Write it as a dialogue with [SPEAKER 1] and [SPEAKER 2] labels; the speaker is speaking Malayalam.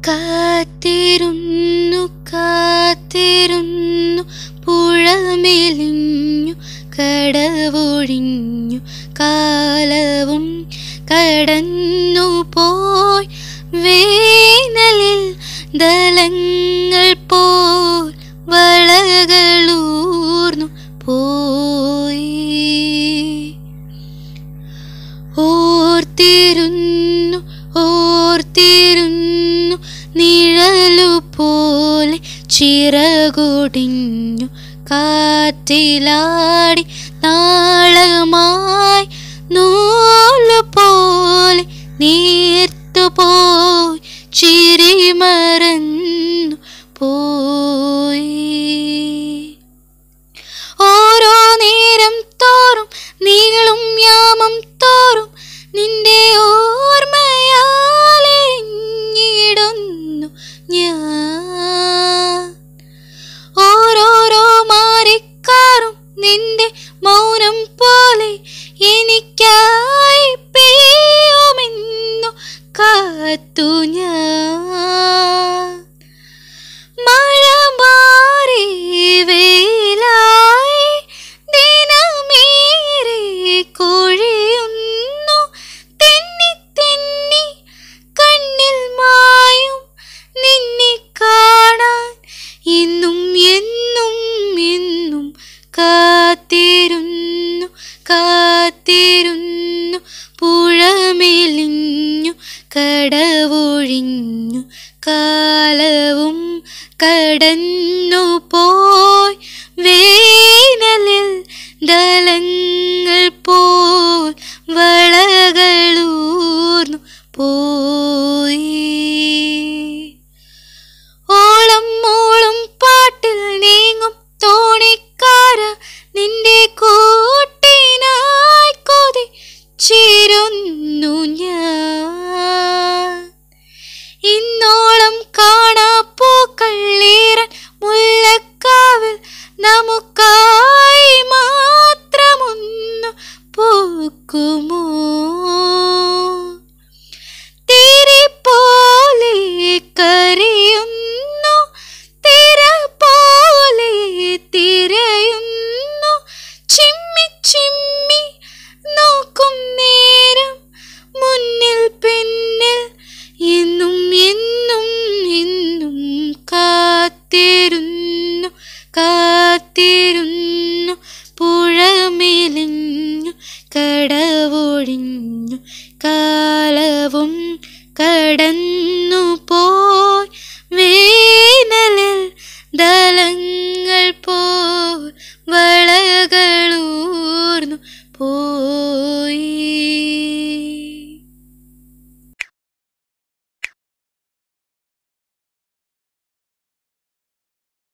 [SPEAKER 1] കാത്തിരുന്നു കാത്തിരുന്നു പുഴമെലിഞ്ഞു കടവൊഴിഞ്ഞു കാലവും കടന്നു പോയി വേനലിൽ ദളങ്ങൾ പോൽ വളകളൂർന്നു പോയി ഓർത്തിരുന്നു ഓർത്തിരുന്നു നിഴലു പോലെ ചിറകൊടിഞ്ഞു കാറ്റിലാടി നാളമായി നൂല് പോലെ നീർത്തുപോയി ചിരിമറന്നു പോയി ഓരോ നേരം തോറും നീളും യാമം തോറും നിന്റെ ഓർമ്മയാലിഞ്ഞിടുന്നു ഞാൻ ഓരോരോ മാറിക്കാറും നിന്റെ മൗനം പോലെ എനിക്കായി പെയ്യുമെന്നു കാത്തു ഞാൻ മഴ മാറി വെയിലായി ദിനമേറെ കൊഴിയുന്നു തെന്നി തെന്നി കണ്ണിൽ മായും നിന്നെ കാണാൻ ഇന്നും എന്നും എന്നും കാത്തിരുന്നു കാത്തിരുന്നു പുഴമെലിഞ്ഞു കടവൊഴിഞ്ഞു കാലവും കടന്നു പോയി വേനലിൽ ദളങ്ങൾ പോൽ